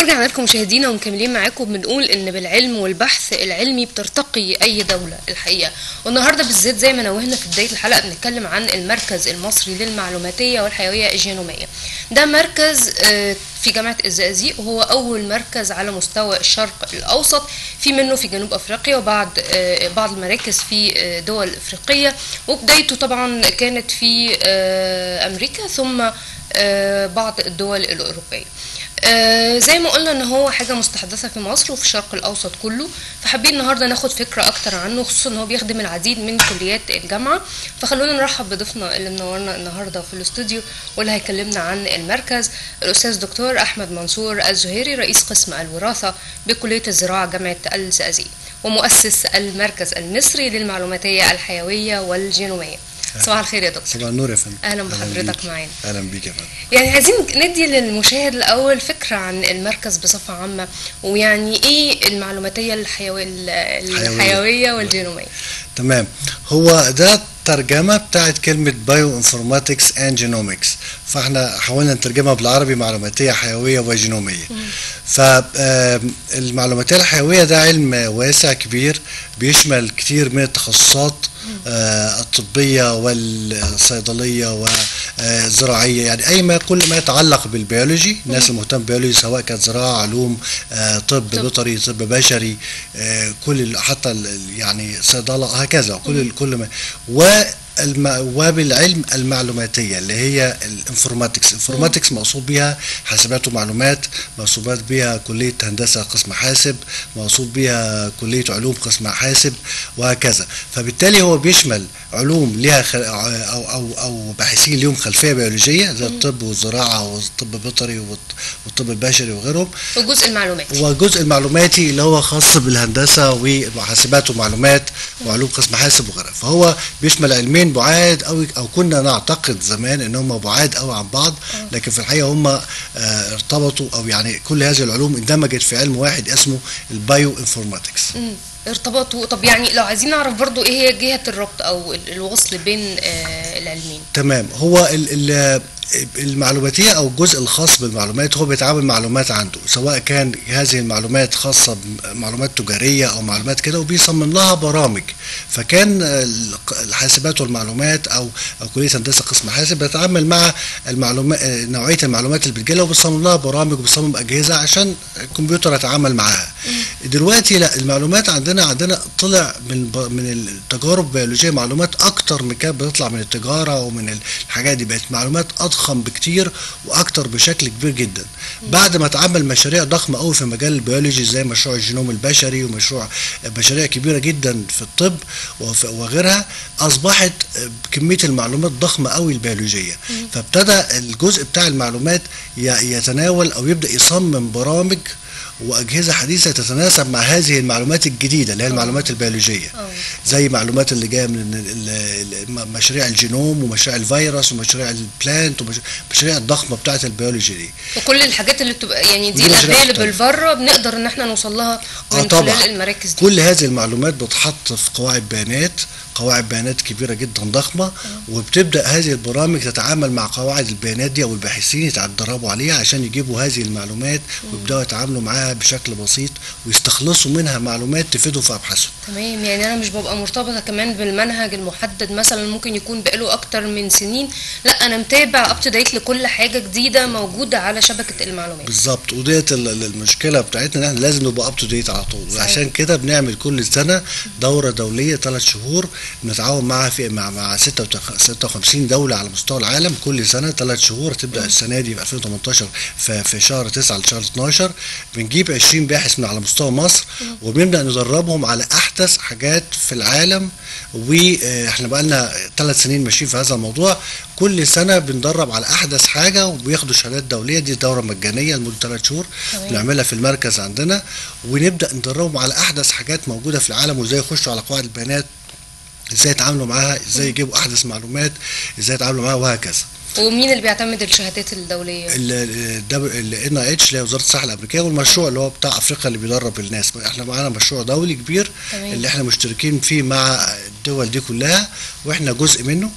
ورجعنا لكم مشاهدينا ومكملين معاكم بنقول ان بالعلم والبحث العلمي بترتقي اي دوله الحقيقه والنهارده بالذات زي ما نوهنا في بدايه الحلقه بنتكلم عن المركز المصري للمعلوماتيه والحيويه الجينوميه ده مركز آه، في جامعه الزقازيق وهو اول مركز على مستوى الشرق الاوسط في منه في جنوب افريقيا وبعض آه، بعض المراكز في آه، دول افريقيه وبدايته طبعا كانت في آه، امريكا ثم آه، بعض الدول الاوروبيه آه، زي ما قلنا ان هو حاجه مستحدثه في مصر وفي الشرق الاوسط كله فحابين النهارده ناخد فكره اكتر عنه خصوصا ان هو بيخدم العديد من كليات الجامعه فخلونا نرحب بضيفنا اللي منورنا النهارده في الاستوديو واللي هيكلمنا عن المركز الاستاذ دكتور احمد منصور الزهيري رئيس قسم الوراثه بكليه الزراعه جامعه الزقازيق ومؤسس المركز المصري للمعلوماتيه الحيويه والجينوميه صباح الخير يا دكتور صباح النور يا فندم أهلا بحضرتك بيك. معانا. اهلا بيك يا فندم يعني عايزين ندي للمشاهد الأول فكرة عن المركز بصفة عامة ويعني إيه المعلوماتية الحيوية الحيوية والجينومية تمام هو ده ترجمه بتاعت كلمه بايو انفورماتكس اند جينومكس فاحنا حاولنا نترجمها بالعربي معلوماتيه حيويه وجينوميه فالمعلوماتيه الحيويه ده علم واسع كبير بيشمل كتير من التخصصات آه، الطبيه والصيدليه والزراعيه يعني اي ما كل ما يتعلق بالبيولوجي الناس المهتمه بالبيولوجي سواء كانت زراعه علوم آه، طب طب. بيطري طب بشري آه، كل ال- حتى ال- يعني صيدله هكذا كل ال- كل ما و الم- وبالعلم المعلوماتية اللي هي الانفورماتكس انفورماتكس مقصود بها حاسبات ومعلومات مقصود بها كلية هندسة قسم حاسب مقصود بها كلية علوم قسم حاسب وهكذا فبالتالي هو بيشمل علوم لها خل... أو, أو, أو باحثين ليهم خلفية بيولوجية زي الطب والزراعة والطب البيطري والط- والطب البشري وغيرهم وجزء المعلومات والجزء المعلوماتي اللي هو خاص بالهندسه وحاسبات ومعلومات وعلوم قسم حاسب وغيرها فهو بيشمل علمين بعاد قوي او كنا نعتقد زمان ان هم بعاد قوي عن بعض لكن في الحقيقه هم آه، ارتبطوا او يعني كل هذه العلوم اندمجت في علم واحد اسمه البايو انفورماتكس مم. ارتبطوا طب يعني لو عايزين نعرف برضو إيه هي جهة الربط أو ال- الوصل بين آه، العلمين تمام هو ال ال المعلوماتية أو الجزء الخاص بالمعلومات هو بيتعامل معلومات عنده سواء كان هذه المعلومات خاصة بمعلومات تجارية أو معلومات كده وبيصمم لها برامج فكان الق- الحاسبات والمعلومات أو أو كلية هندسة قسم حاسب بيتعامل مع المعلومات نوعية المعلومات اللي بتجيلها وبيصمم لها برامج وبيصمم أجهزة عشان الكمبيوتر يتعامل معاها دلوقتي لا المعلومات عندنا عندنا طلع من ب- من التجارب البيولوجيه معلومات اكتر من كانت بتطلع من التجاره ومن الحاجات دي بقت معلومات اضخم بكتير واكتر بشكل كبير جدا بعد ما اتعمل مشاريع ضخمه قوي في مجال البيولوجي زي مشروع الجينوم البشري ومشروع مشاريع كبيره جدا في الطب وف- وغيرها اصبحت كميه المعلومات ضخمه قوي البيولوجيه فابتدى الجزء بتاع المعلومات ي- يتناول او يبدا يصمم برامج واجهزه حديثه تتناسب مع هذه المعلومات الجديده اللي هي المعلومات البيولوجيه آه. زي معلومات اللي جايه من ال- ال- ال- مشاريع الجينوم ومشاريع الفيروس ومشاريع البلانت ومشاريع الضخمه بتاعه البيولوجي دي وكل الحاجات اللي بتبقى يعني دي ودي مشاريع الأدوية اللي مختلفة. بالبره بنقدر إن احنا نوصل لها اه من طبعا خلال المراكز دي كل هذه المعلومات بتحط في قواعد بيانات قواعد بيانات كبيره جدا ضخمه وبتبدا هذه البرامج تتعامل مع قواعد البيانات دي او الباحثين يتدربوا عليها عشان يجيبوا هذه المعلومات ويبداوا يتعاملوا معاها بشكل بسيط ويستخلصوا منها معلومات تفيدهم في ابحاثهم تمام يعني انا مش ببقى مرتبطه كمان بالمنهج المحدد مثلا ممكن يكون بقاله اكتر من سنين لا انا متابع اب تو ديت لكل حاجه جديده موجوده على شبكه المعلومات بالظبط وديت ال- ال- المشكله بتاعتنا ان احنا لازم نبقى اب تو ديت على طول صحيح. عشان كده بنعمل كل سنه دوره دوليه ثلاث شهور بنتعاون معها في مع مع 56 دوله على مستوى العالم كل سنه ثلاث شهور تبدا السنه دي في 2018 في, في شهر 9 لشهر 12 بنجيب 20 باحث من على مستوى مصر وبنبدا ندربهم على احدث حاجات في العالم واحنا بقى لنا ثلاث سنين ماشيين في هذا الموضوع كل سنه بندرب على احدث حاجه وبياخدوا شهادات دوليه دي دوره مجانيه لمده ثلاث شهور تمام. بنعملها في المركز عندنا ونبدا ندربهم على احدث حاجات موجوده في العالم وازاي يخشوا على قواعد البيانات ازاي يتعاملوا معاها ازاي يجيبوا احدث معلومات ازاي يتعاملوا معاها وهكذا ومين اللي بيعتمد الشهادات الدوليه الان اي اتش اللي هي وزاره الصحه الامريكيه والمشروع اللي هو بتاع افريقيا اللي بيدرب الناس احنا معانا مشروع دولي كبير تمام. اللي احنا مشتركين فيه مع الدول دي كلها واحنا جزء منه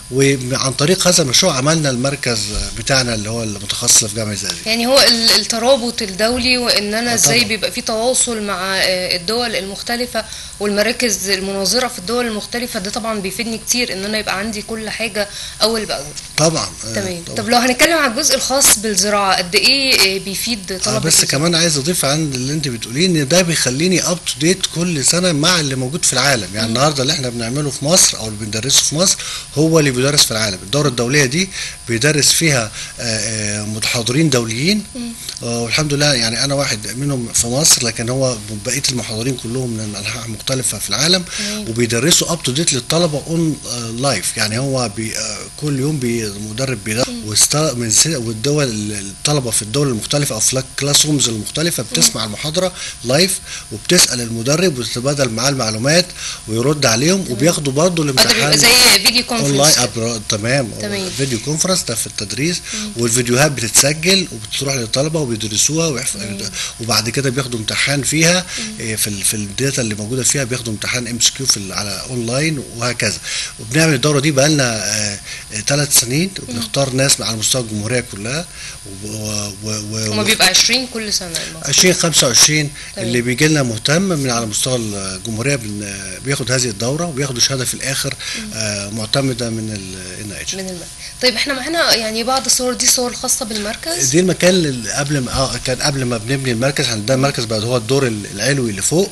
وعن طريق هذا المشروع عملنا المركز بتاعنا اللي هو المتخصص في جامعه الزقازيق يعني هو ال- الترابط الدولي وان انا آه ازاي طبعاً. بيبقى في تواصل مع آه، الدول المختلفه والمراكز المناظره في الدول المختلفه ده طبعا بيفيدني كتير ان انا يبقى عندي كل حاجه اول باول طبعا آه، تمام طبعاً. طب لو هنتكلم عن الجزء الخاص بالزراعه قد ايه آه، بيفيد آه طلبه بس الزراعة؟ كمان عايز اضيف عن اللي انت بتقوليه ان ده بيخليني اب تو ديت كل سنه مع اللي موجود في العالم يعني النهارده اللي احنا بنعمله في مصر او اللي بندرسه في مصر هو اللي بيدرس في العالم الدوره الدوليه دي بيدرس فيها آه، آه، متحاضرين دوليين آه، والحمد لله يعني انا واحد منهم في مصر لكن هو بقيه المحاضرين كلهم من انحاء مختلفه في العالم تمام. وبيدرسوا اب تو ديت للطلبه اون لايف يعني هو بي آه، كل يوم بي مدرب بيدرس واست- من سنة والدول الطلبه في الدول المختلفه او في الكلاس رومز المختلفه بتسمع المحاضره لايف وبتسال المدرب وتتبادل معاه المعلومات ويرد عليهم وبياخدوا برضه آه، ده بيبقى الامتحان زي فيديو اونلاين كونفرنس أبر... تمام تمام. فيديو كونفرنس ده في التدريس والفيديوهات بتتسجل وبتروح للطلبه وبيدرسوها ويحف... وبعد كده بياخدوا امتحان فيها إيه، في ال... في الداتا اللي موجوده فيها بياخدوا امتحان ام اس كيو في ال... على اونلاين وهكذا وبنعمل الدوره دي بقى لنا ثلاث سنين وبنختار ناس على مستوى الجمهوريه كلها و... و... و... هما بيبقى 20 كل سنه المفروض. 20 25 تمام. اللي بيجي لنا مهتم من على مستوى الجمهوريه بن... بياخد هذه الدوره وبياخدوا شهاده في الاخر آه معتمده من ال NIH من المركز طيب احنا معانا يعني بعض الصور دي صور خاصه بالمركز دي المكان اللي قبل ما اه كان قبل ما بنبني المركز احنا ده المركز بقى هو الدور العلوي اللي فوق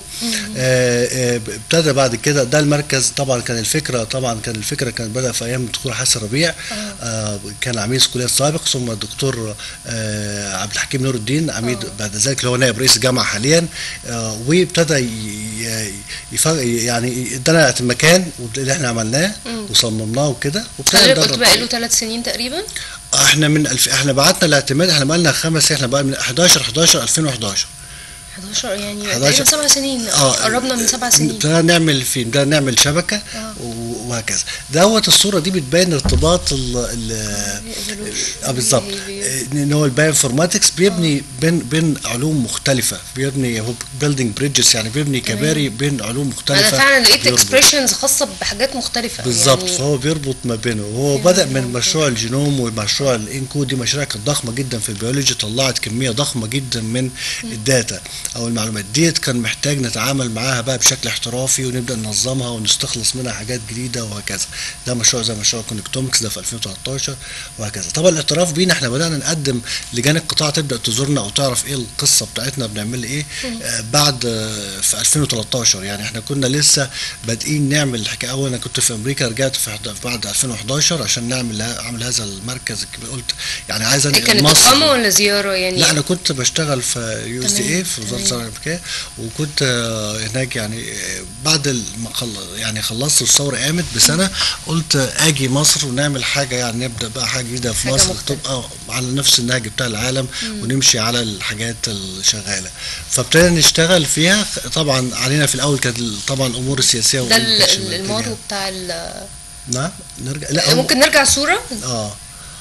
آه آه ابتدى بعد كده ده المركز طبعا كان الفكره طبعا كان الفكره كانت بدا في ايام الدكتور حسن ربيع آه كان عميد الكليه السابق ثم الدكتور آه عبد الحكيم نور الدين عميد آه. بعد ذلك اللي هو نائب رئيس الجامعه حاليا آه وابتدى ي- ي- يف- يعني ادانا المكان اللي احنا عملناه وصممناه وكده وابتدى حضرتك ندرب قلت بقى له ثلاث سنين تقريبا احنا من الف... احنا بعتنا الاعتماد احنا بقى لنا خمس احنا بقى من 11 11 2011 11 يعني 11 تقريبا سبع سنين قربنا من سبع سنين ده نعمل في ده نعمل شبكه آه. و- وهكذا دوت الصوره دي بتبين ارتباط ال ال اه بالظبط آه، ان هو البايو انفورماتكس بيبني بين بين علوم مختلفه بيبني هو بيلدينج بريدجز يعني بيبني كباري بين علوم مختلفه انا فعلا لقيت بيربط. اكسبريشنز خاصه بحاجات مختلفه بالظبط يعني فهو بيربط ما بينه وهو يعني بدا من ممكن. مشروع الجينوم ومشروع الانكود دي مشاريع كانت ضخمه جدا في البيولوجي طلعت كميه ضخمه جدا من الداتا او المعلومات ديت كان محتاج نتعامل معاها بقى بشكل احترافي ونبدا ننظمها ونستخلص منها حاجات جديده وهكذا ده مشروع زي مشروع كونكتومكس ده في 2013 وهكذا طبعا الاعتراف بينا احنا بدانا نقدم لجان القطاع تبدا تزورنا او تعرف ايه القصه بتاعتنا بنعمل ايه آه بعد آه في 2013 يعني احنا كنا لسه بادئين نعمل الحكايه اول انا كنت في امريكا رجعت في حد- بعد 2011 عشان نعمل اعمل هذا المركز الكبير قلت يعني عايز إيه انقل كانت مصر اقامه ولا زياره يعني لا انا كنت بشتغل في يو اس تمام، اي في وزاره تمام. الصحه الامريكيه وكنت آه، هناك يعني آه، بعد ما خل- يعني خلصت الثوره قامت بسنه قلت آه، اجي مصر ونعمل حاجه يعني نبدا بقى حاجه جديده في حاجة مصر مختلفة. تبقى على نفس النهج بتاع العالم ونمشي على الحاجات الشغاله فابتدينا نشتغل فيها طبعا علينا في الاول كانت طبعا الامور السياسيه ده وما ال- كانتش ال- محتاجة. المارو بتاع ال- نعم نرجع لا هو- ممكن نرجع صوره اه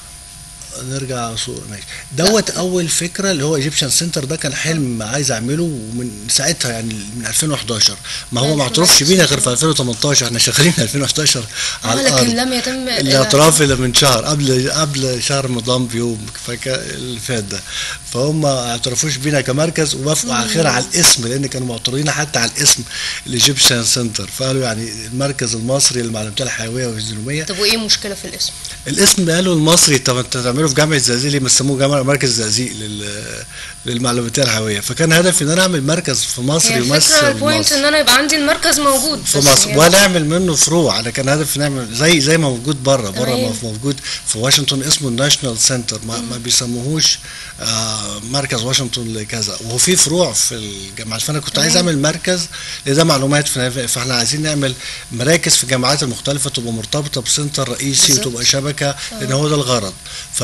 نرجع صورة ماشي دوت اول فكره اللي هو ايجيبشن سنتر ده كان حلم عايز اعمله ومن ساعتها يعني من 2011 ما هو ما اعترفش بينا غير في 2018 احنا شغالين من 2011 اه على لكن الارض لم يتم الاعتراف الا من شهر قبل قبل شهر رمضان بيوم فاكر اللي فات ده فهم ما اعترفوش بينا كمركز ووافقوا على خير على الاسم لان كانوا معترضين حتى على الاسم الايجيبشن سنتر فقالوا يعني المركز المصري للمعلومات الحيويه والجينوميه طب وايه المشكله في الاسم؟ الاسم قالوا المصري طب انت تعمله في جامعه الزقازيق ليه ما تسموه جامعه مركز الزقازيق لل للمعلوماتيه الحيويه فكان هدفي ان انا اعمل مركز في مصر هي الفكره يمثل البوينت مصر ان انا يبقى عندي المركز موجود في بس مصر يعني- ونعمل منه فروع انا كان هدفي نعمل زي زي ما موجود بره بره تمام. ما موجود في واشنطن اسمه الناشونال سنتر ما, ما بيسموهوش آه مركز واشنطن لكذا وهو في فروع في الجامعات فانا كنت عايز تمام. اعمل مركز لده معلومات فانا- فاحنا عايزين نعمل مراكز في الجامعات المختلفه تبقى مرتبطه بسنتر رئيسي بالظبط. وتبقى شبكه لان هو ده الغرض ف-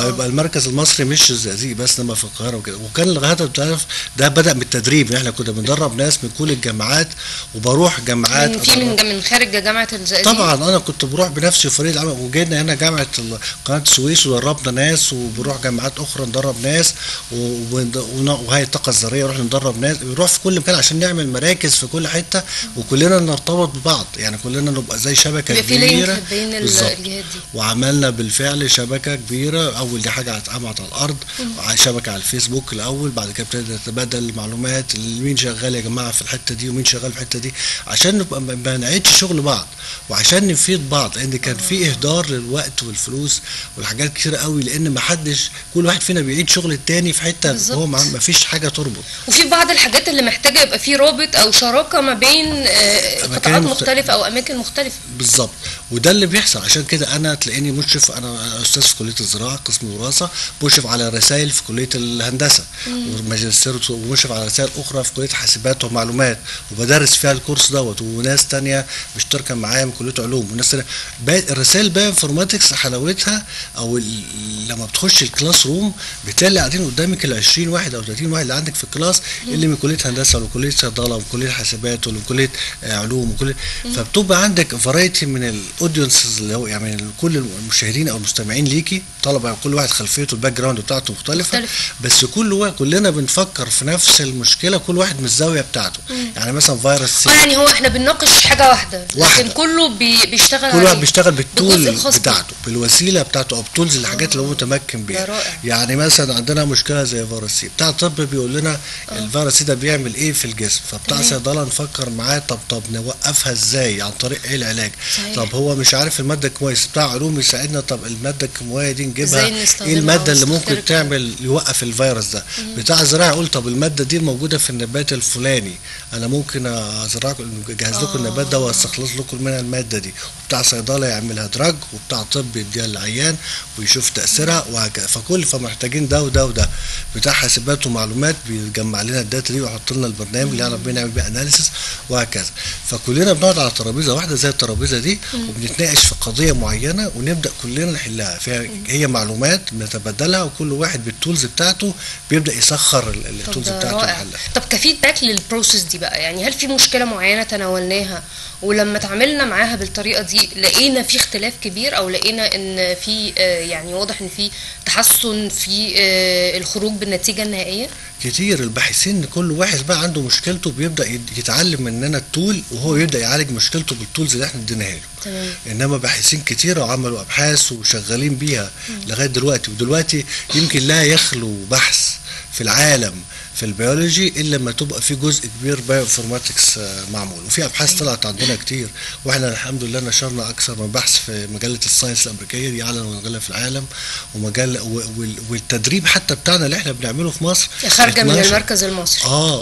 فيبقى المركز المصري مش الزقازيق بس لما في القاهره وكده وكان الهدف بتاعنا ده بدا من التدريب ان احنا كنا بندرب ناس من كل الجامعات وبروح جامعات من في من من خارج جامعه الزقازيق طبعا انا كنت بروح بنفسي وفريق العمل وجينا هنا جامعه ال- قناه السويس ودربنا ناس وبروح جامعات اخرى ندرب ناس و- ون- ون- وهي الطاقه الذريه نروح ندرب ناس بنروح في كل مكان عشان نعمل مراكز في كل حته وكلنا نرتبط ببعض يعني كلنا نبقى زي شبكه يبقى في لينك كبيره بين ال- بالظبط. الجهات دي وعملنا بالفعل شبكه كبيره اول دي حاجه اتقامت على الارض وعلى شبكه على الفيسبوك الاول بعد كده ابتدى نتبادل المعلومات اللي مين شغال يا جماعه في الحته دي ومين شغال في الحته دي عشان نبقى ما ما نعيدش شغل بعض وعشان نفيد بعض لان كان في اهدار للوقت والفلوس والحاجات كتير قوي لان ما حدش كل واحد فينا بيعيد شغل التاني في حته بالظبط. هو ما ما فيش حاجه تربط وفي بعض الحاجات اللي محتاجه يبقى في رابط او شراكه ما بين آه، أماكن قطاعات مخت- مختلفه او اماكن مختلفه بالظبط وده اللي بيحصل عشان كده انا تلاقيني مشرف انا أنا استاذ في كليه الزراعه قسم الوراثه مشرف على رسائل في كليه الهندسه وماجستير ومشرف على رسائل اخرى في كليه حاسبات ومعلومات وبدرس فيها الكورس دوت وناس تانية مشتركه معايا من كليه علوم وناس تانية باقي- الرسائل بقى انفورماتكس حلاوتها او ال- لما بتخش الكلاس روم بتلاقي قاعدين قدامك ال 20 واحد او 30 واحد اللي عندك في الكلاس اللي من كليه هندسه ولا كليه صيدله ومن كليه حاسبات ولا من كليه آه، علوم وكل فبتبقى عندك فرايتي من الاودينسز اللي هو يعني من كل المشاهدين او المستمعين ليكي طلبه كل واحد خلفيته الباك جراوند بتاعته مختلفه مختلف. بس كل واحد كلنا بنفكر في نفس المشكله كل واحد من الزاويه بتاعته يعني مثلا فيروس سي اه يعني هو احنا بنناقش حاجه واحده لكن واحدة. كله بي بيشتغل كل واحد عليه. بيشتغل بالجزء بالتول الخاص بيه. بتاعته بالوسيله بتاعته او التولز الحاجات اللي هو متمكن ده بيها رائع. يعني مثلا عندنا مشكله زي فيروس سي بتاع الطب بيقول لنا الفيروس سي ده بيعمل ايه في الجسم فبتاع تمام. صيدله نفكر معاه طب طب نوقفها ازاي عن طريق ايه العلاج صحيح. طب هو مش عارف الماده كويس بتاع علوم يساعدنا طب الماده الكيماويه دي نجيبها إزاي نستخدمها ايه الماده اللي ونستخرجها. ممكن تعمل يوقف الفيروس ده بتاع الزراعه يقول طب الماده دي موجوده في النبات الفلاني انا ممكن ازرعكم اجهز لكم آه. النبات ده واستخلص لكم منها الماده دي وبتاع صيدله يعملها دراج وبتاع طب يديها للعيان ويشوف تاثيرها وهكذا فكل فمحتاجين ده وده وده بتاع حاسبات ومعلومات بيجمع لنا الداتا دي ويحط لنا البرنامج اللي احنا بنعمل بيه اناليسيس وهكذا فكلنا بنقعد على ترابيزه واحده زي الترابيزه دي وبنتناقش في قضيه معينه ونبدا كلنا نحلها فهي هي معلومات بنتبادلها وكل واحد بالتولز بتاعته بيبدا يسخر ال- طب التولز ده بتاعته رائع يحلها طب كفيدباك للبروسيس دي بقى يعني هل في مشكله معينه تناولناها ولما تعاملنا معاها بالطريقه دي لقينا في اختلاف كبير او لقينا ان في آه، يعني واضح ان في تحسن في آه، الخروج بالنتيجه النهائيه كتير الباحثين كل واحد بقى عنده مشكلته بيبدا يت- يتعلم مننا التول وهو يبدا يعالج مشكلته بالتولز اللي احنا اديناها له تمام انما باحثين كتير وعملوا ابحاث وشغالين بيها لغايه دلوقتي ودلوقتي يمكن لا يخلو بحث في العالم في البيولوجي الا لما تبقى في جزء كبير بايو انفورماتكس معمول وفي ابحاث طلعت عندنا كتير واحنا الحمد لله نشرنا اكثر من بحث في مجله الساينس الامريكيه دي اعلى مجله في العالم ومجله و- وال- والتدريب حتى بتاعنا اللي احنا بنعمله في مصر خارجه من 12 المركز المصري اه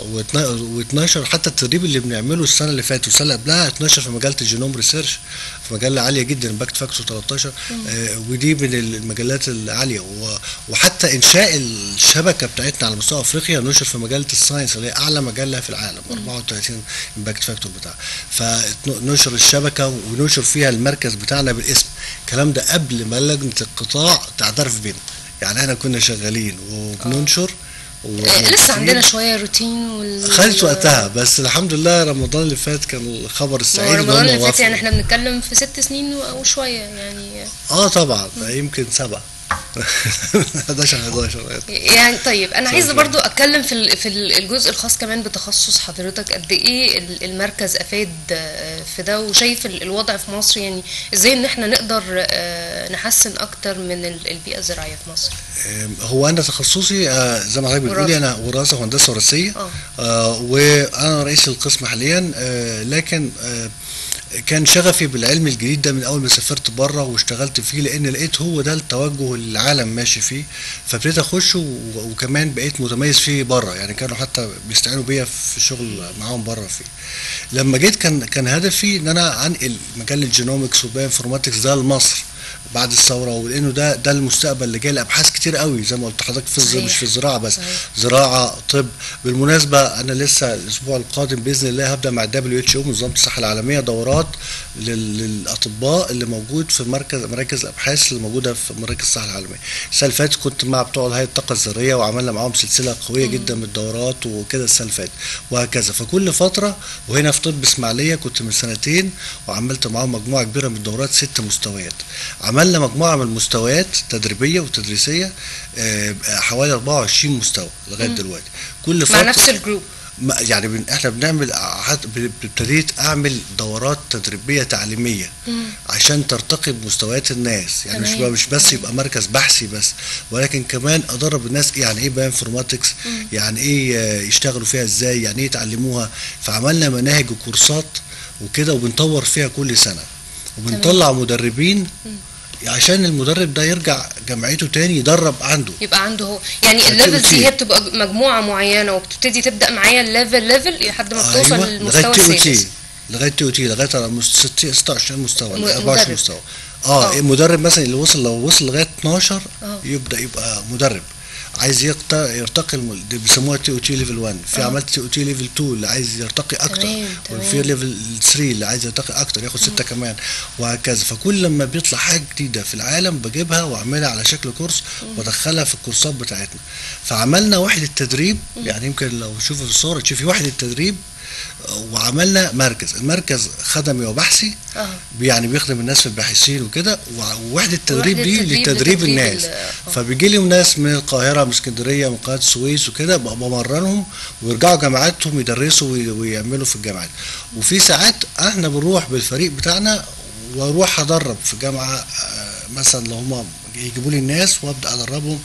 و12 حتى التدريب اللي بنعمله السنه اللي فاتت والسنه اللي قبلها 12 في مجله الجينوم ريسيرش في مجله عاليه جدا باكت فاكتور 13 آه ودي من المجلات العاليه و- وحتى انشاء الشبكه بتاعتنا على مستوى افريقيا نشر في مجله الساينس اللي هي اعلى مجله في العالم 34 امباكت فاكتور بتاعها فنشر الشبكه ونشر فيها المركز بتاعنا بالاسم الكلام ده قبل ما لجنه القطاع تعترف بينا يعني احنا كنا شغالين وبننشر آه، و- لسه عندنا شويه روتين وال... خدت وقتها بس الحمد لله رمضان اللي فات كان الخبر هو السعيد إن رمضان هم اللي فات وافقوا. يعني احنا بنتكلم في ست سنين و- وشويه يعني اه طبعا يمكن سبعة 11 11 يعني طيب انا عايزه اتفضل. برضو اتكلم في ال- في ال- الجزء الخاص كمان بتخصص حضرتك قد ايه ال- المركز افاد آه، في ده وشايف ال- الوضع في مصر يعني ازاي ان احنا نقدر آه، نحسن اكتر من ال- البيئه الزراعيه في مصر آم، هو انا تخصصي آه، زي ما حضرتك بتقولي وراثة. انا وراثه وهندسه وراثيه اه آه وانا رئيس القسم حاليا آه لكن آه كان شغفي بالعلم الجديد ده من اول ما سافرت بره واشتغلت فيه لان لقيت هو ده التوجه اللي العالم ماشي فيه فابتديت اخش و- وكمان بقيت متميز فيه بره يعني كانوا حتى بيستعينوا بيا في الشغل معاهم بره فيه لما جيت كان كان هدفي ان انا انقل مجال الجينومكس والبايو انفورماتكس ده لمصر بعد الثوره ولانه ده ده المستقبل اللي جاي لابحاث كتير قوي زي ما قلت لحضرتك في الز- صحيح. مش في الزراعه بس صحيح. زراعه طب بالمناسبه انا لسه الاسبوع القادم باذن الله هبدا مع الدبليو اتش او منظمه الصحه العالميه دورات لل- للاطباء اللي موجود في مركز مراكز الابحاث اللي موجوده في مراكز الصحه العالميه السنه اللي فاتت كنت مع بتوع هيئه الطاقه الذريه وعملنا معاهم سلسله قويه جدا من الدورات وكده السنه اللي فاتت وهكذا فكل فتره وهنا في طب اسماعيليه كنت من سنتين وعملت معاهم مجموعه كبيره من الدورات ست مستويات عملنا مجموعه من المستويات تدريبيه وتدريسيه آه، حوالي 24 مستوى لغايه دلوقتي كل مع فتره نفس الجروب ما- يعني بن احنا بنعمل عاد- ب- ابتديت اعمل دورات تدريبيه تعليميه عشان ترتقي بمستويات الناس يعني مش تمام. مش بس يبقى مركز بحثي بس ولكن كمان ادرب الناس يعني ايه باينفورماتكس يعني ايه آه، يشتغلوا فيها ازاي يعني ايه يتعلموها فعملنا مناهج وكورسات وكده وبنطور فيها كل سنه وبنطلع مدربين عشان المدرب ده يرجع جمعيته تاني يدرب عنده يبقى عنده هو يعني activity. الليفلز دي هي بتبقى مجموعه معينه وبتبتدي تبدا معايا الليفل ليفل لحد ما بتوصل أيوة، للمستوى لغايه تي او السادس تي لغايه تي او تي لغايه على مست- 60 26 مستوى م- 24 مدرب. مستوى اه آه. المدرب مثلا اللي وصل لو وصل لغايه 12 آه. يبدا يبقى مدرب عايز يقت- يرتقي الم- دي بيسموها تي او تي ليفل 1 في آه. عملت تي او تي ليفل 2 اللي عايز يرتقي اكتر تمام، تمام. وفي ليفل 3 اللي عايز يرتقي اكتر ياخد 6 كمان وهكذا فكل لما بيطلع حاجه جديده في العالم بجيبها واعملها على شكل كورس وادخلها في الكورسات بتاعتنا فعملنا وحده تدريب يعني يمكن لو تشوفوا في الصوره تشوفي وحده تدريب وعملنا مركز المركز خدمي وبحثي اه يعني بيخدم الناس في الباحثين وكده وع- ووحده التدريب ووحدة دي تدريب لتدريب لتدريب الناس ال- آه. فبيجي لهم ناس من القاهره من اسكندريه من قناه السويس وكده ببقى بمرنهم ويرجعوا جامعاتهم يدرسوا وي- ويعملوا في الجامعات وفي ساعات احنا بنروح بالفريق بتاعنا واروح ادرب في جامعه آه، مثلا لو هم يجيبوا لي الناس وابدا ادربهم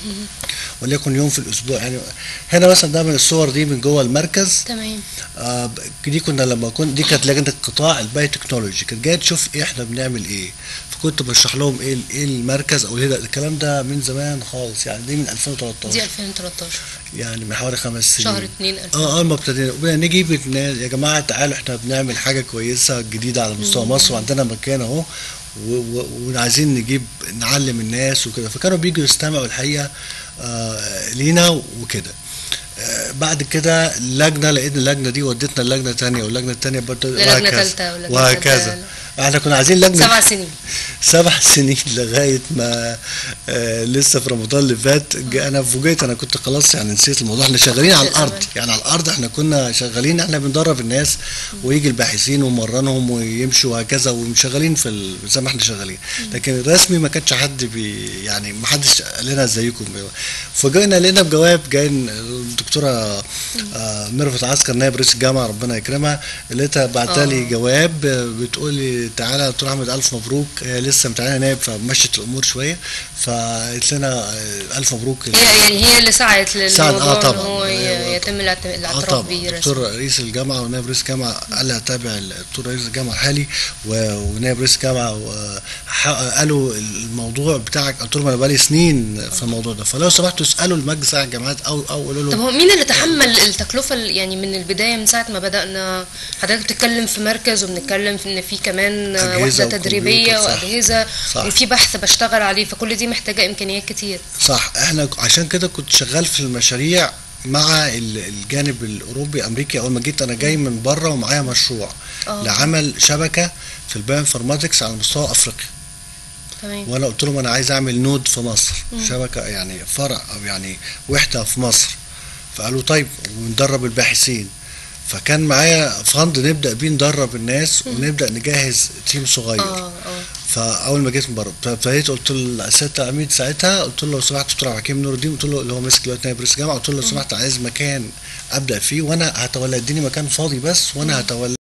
وليكن يوم في الاسبوع يعني هنا مثلا ده من الصور دي من جوه المركز تمام آه ب- دي كنا لما كنت دي كانت لجنه القطاع الباي تكنولوجي كانت جايه تشوف ايه احنا بنعمل ايه فكنت بشرح لهم ايه ال- ايه المركز او ايه ده الكلام ده من زمان خالص يعني دي من دي 2013 2013 يعني من حوالي خمس سنين شهر 2 اه اول ما ابتدينا وبقينا نجيب الناس يا جماعه تعالوا احنا بنعمل حاجه كويسه جديده على مستوى مصر وعندنا مكان اهو و- و- وعايزين نجيب نعلم الناس وكده فكانوا بيجوا يستمعوا الحقيقه آه لينا وكده آه بعد كده اللجنه لقينا اللجنه دي ودتنا اللجنه تانية واللجنه التانية برضه للجنة وهكذا. تالتة واللجنة وهكذا تالتة. احنا كنا عايزين لجنه سبع سنين سبع سنين لغايه ما آه لسه في رمضان اللي فات جا- انا فوجئت انا كنت خلاص يعني نسيت الموضوع احنا شغالين على الارض للأمانة. يعني على الارض احنا كنا شغالين احنا بندرب الناس ويجي الباحثين ونمرنهم ويمشوا وهكذا وشغالين في ال- زي ما احنا شغالين لكن الرسمي ما كانش حد بي يعني ما حدش قال لنا ازيكم فوجئنا لقينا بجواب جاي الدكتوره آه ميرفت عسكر نائب رئيس الجامعه ربنا يكرمها لقيتها بعتها لي آه. جواب آه، بتقول لي تعالى دكتور احمد الف مبروك هي لسه متعينه نائب فمشت الامور شويه فقالت لنا آه، الف مبروك هي يعني هي اللي سعت سعد، آه، للموضوع ان طبعاً. هو ي- أيوة. يتم الاعت- اه الاعتراف طبعا بيه دكتور رسمي رئيس الجامعه ونائب رئيس الجامعه قال لها تابع الدكتور رئيس الجامعه الحالي و- ونائب رئيس الجامعه و- ح- قالوا الموضوع بتاعك قلت لهم انا بقالي سنين في الموضوع ده فلو سمحتوا اسالوا المجلس بتاع الجامعات او او قولوا طب له هو مين اللي تحمل التكلفة ال- يعني من البداية من ساعة ما بدأنا حضرتك بتتكلم في مركز وبنتكلم في ان في كمان أجهزة وحدة تدريبية وكمبيوتر، صح. وأجهزة صح. وفي بحث بشتغل عليه فكل دي محتاجة إمكانيات كتير صح احنا عشان كده كنت شغال في المشاريع مع ال- الجانب الاوروبي الامريكي اول ما جيت انا جاي من بره ومعايا مشروع آه. لعمل شبكه في البايوانفورماتكس على مستوى افريقيا تمام وانا قلت لهم انا عايز اعمل نود في مصر شبكه يعني فرع او يعني وحده في مصر فقالوا طيب وندرب الباحثين فكان معايا فند نبدا بيه ندرب الناس ونبدا نجهز تيم صغير اه اه فاول ما جيت من بره فابتديت قلت للسيد العميد ساعتها قلت له لو سمحت دكتور عبد الحكيم نور الدين قلت له اللي هو ماسك دلوقتي نائب رئيس الجامعه قلت له لو سمحت عايز مكان ابدا فيه وانا هتولى اديني مكان فاضي بس وانا هتولى